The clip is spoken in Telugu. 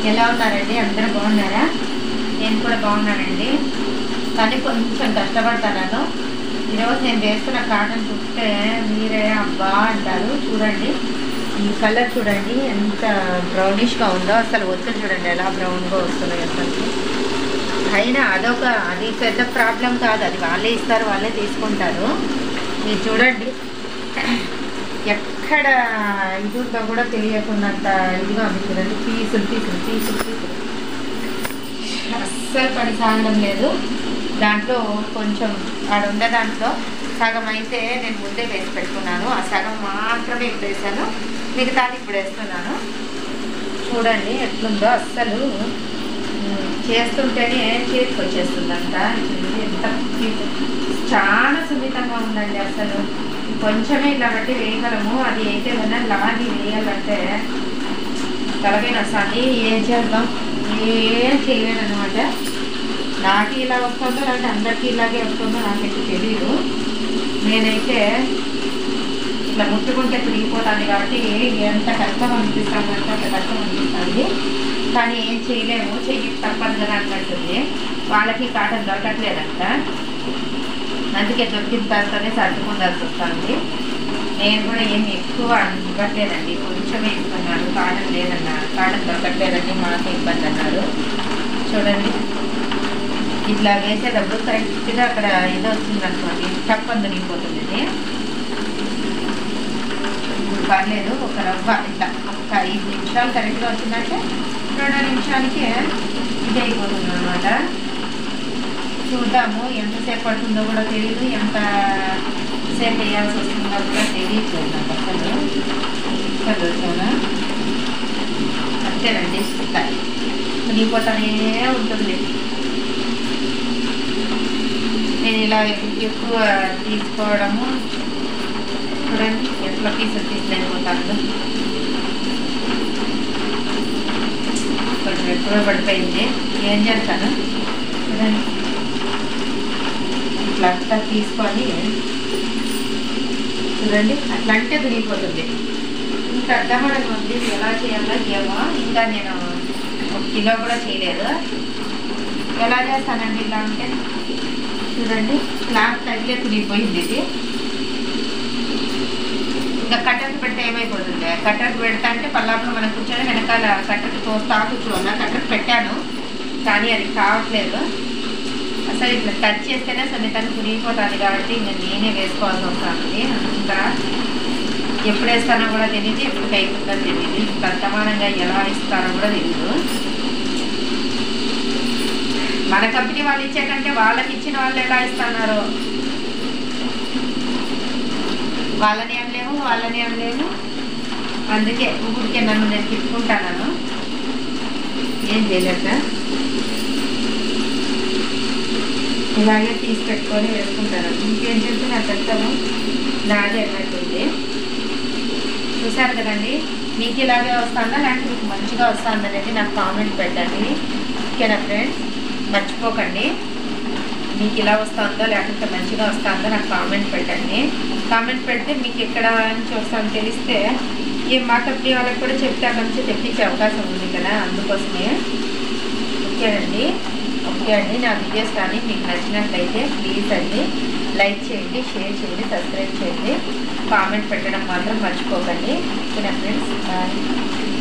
ఎలా ఉన్నారండి అందరూ బాగున్నారా నేను కూడా బాగున్నానండి కానీ కొంచెం కష్టపడుతున్నాను ఈరోజు నేను వేస్తున్న కాటన్ చూస్తే మీరే అబ్బా అంటారు చూడండి ఈ కలర్ చూడండి ఎంత బ్రౌనిష్గా ఉందో అసలు ఒత్తులు చూడండి ఎలా బ్రౌన్గా వస్తున్నాయి అసలు అయినా అదొక అది పెద్ద ప్రాబ్లం కాదు అది వాళ్ళే ఇస్తారు వాళ్ళే తీసుకుంటారు మీరు చూడండి ఎక్కడ ఇది ఉందో కూడా తెలియకున్నంత ఇదిగా ఉంది చూడండి పీసులు పీసులు పీసులు పీసులు అస్సలు పని సాగడం లేదు దాంట్లో కొంచెం ఆడ ఉండే దాంట్లో సగం అయితే నేను ముందే వేసి పెట్టుకున్నాను ఆ సగం మాత్రమే ఇప్పుడు వేసాను మిగతాది ఇప్పుడు వేస్తున్నాను చూడండి ఎట్లుందో అస్సలు ఉమ్, చేస్తుంటేనే చేతికి వచ్చేస్తుందంట చూడండి ఎంత cute. చాలా సున్నితంగా ఉందండి అసలు కొంచెమే ఇలా బట్టి వేయగలము అది అయితే కన్నా లాగి వేయాలంటే తలపైన వస్తుంది ఏం చేద్దాం ఏం చేయలేను అనమాట నాకు ఇలా వస్తుందో లేదంటే అందరికీ ఇలాగే వస్తుందో నాకైతే తెలియదు నేనైతే ఇట్లా ముట్టుకుంటే తిరిగిపోతాను కాబట్టి ఎంత కష్టం అనిపిస్తాను అంటే అంత కష్టం అనిపిస్తుంది కానీ ఏం చేయలేము చెయ్యి తప్పదు కదా అన్నట్టుంది వాళ్ళకి కాటన్ దొరకట్లేదంట అందుకే దొరికిన తర్వాతనే సర్దుకుండాల్సి వస్తుంది నేను కూడా ఏమి ఎక్కువ ఇవ్వట్లేదండి కొంచెమే ఇస్తున్నాను కాటన్ లేదన్నారు కాటన్ దొరకట్లేదండి మాకు ఇబ్బంది అన్నారు చూడండి ఇట్లా వేసేటప్పుడు కరెక్ట్గా అక్కడ ఇది వచ్చింది అనుకోండి తప్పని దొరికిపోతుంది ఇది ఇప్పుడు పర్లేదు ఒక రవ్వ ఇట్లా ఒక ఐదు నిమిషాలు కరెక్ట్గా వచ్చిందంటే రెండో నిమిషానికి ఇది అయిపోతుంది అనమాట చూద్దాము ఎంతసేపు పడుతుందో కూడా తెలియదు ఎంత సేపు వేయాల్సి వస్తుందో కూడా తెలియట్లేదు నాకు అసలు అసలు వచ్చానా అంతేనండి ఇట్లా మునిగిపోతానే ఉంటుంది నేను ఇలా ఎక్కువ తీసుకోవడము చూడండి ఎట్లా పీసులు తీసుకెళ్ళిపోతాను కొంచెం ఎక్కువ పడిపోయింది ఏం చేస్తాను చూడండి ఇట్లా అంతా తీసుకొని చూడండి అట్లా అంటే దిగిపోతుంది ఇంకా అర్థమడం ఉంది ఎలా చేయాలో ఏమో ఇంకా నేను ఒక కిలో కూడా చేయలేదు ఎలా చేస్తానండి ఇలా అంటే చూడండి క్లాత్ తగిలే తుడిగిపోయింది ఇది ఇంకా కట్టకు పెడితే ఏమైపోతుంది కట్టకు పెడతా అంటే పల్లాపులో మనం కూర్చొని వెనకాల కట్టకు తోస్తా కూర్చోవాలా కట్టకు పెట్టాను కానీ అది కావట్లేదు అసలు ఇట్లా టచ్ చేస్తేనే సున్నితంగా కురిగిపోతుంది కాబట్టి ఇంకా నేనే వేసుకోవాల్సి వస్తుంది ఇంకా ఎప్పుడు వేస్తానో కూడా తెలియదు ఎప్పుడు అయిపోతుందో తెలియదు ఇంత అర్థమానంగా ఎలా ఇస్తారో కూడా తెలియదు మన కంపెనీ వాళ్ళు ఇచ్చే కంటే వాళ్ళకి ఇచ్చిన వాళ్ళు ఎలా ఇస్తున్నారు వాళ్ళని అనలేము వాళ్ళని అనలేము అందుకే ఊరికే నన్ను నేను తిట్టుకుంటాను ఏం చేయలేదు సార్ ఇలాగే తీసి పెట్టుకొని వేసుకుంటాను ఇంకేం చెప్తే నాకు కష్టము నాదే అన్నట్టుంది చూసారు కదండి మీకు ఇలాగే వస్తుందా లేకపోతే మీకు మంచిగా వస్తుందా అనేది నాకు కామెంట్ పెట్టండి ఓకేనా ఫ్రెండ్స్ మర్చిపోకండి మీకు ఇలా వస్తుందో లేకపోతే మంచిగా వస్తుందో నాకు కామెంట్ పెట్టండి కామెంట్ పెడితే మీకు ఎక్కడ నుంచి వస్తుందో తెలిస్తే ఈ మా కంపెనీ వాళ్ళకి కూడా చెప్తే అక్కడ నుంచి తెప్పించే అవకాశం ఉంది కదా అందుకోసమే ఓకేనండి ఓకే అండి నా వీడియోస్ కానీ మీకు నచ్చినట్లయితే ప్లీజ్ అండి లైక్ చేయండి షేర్ చేయండి సబ్స్క్రైబ్ చేయండి కామెంట్ పెట్టడం మాత్రం మర్చిపోకండి ఓకేనా ఫ్రెండ్స్ బాయ్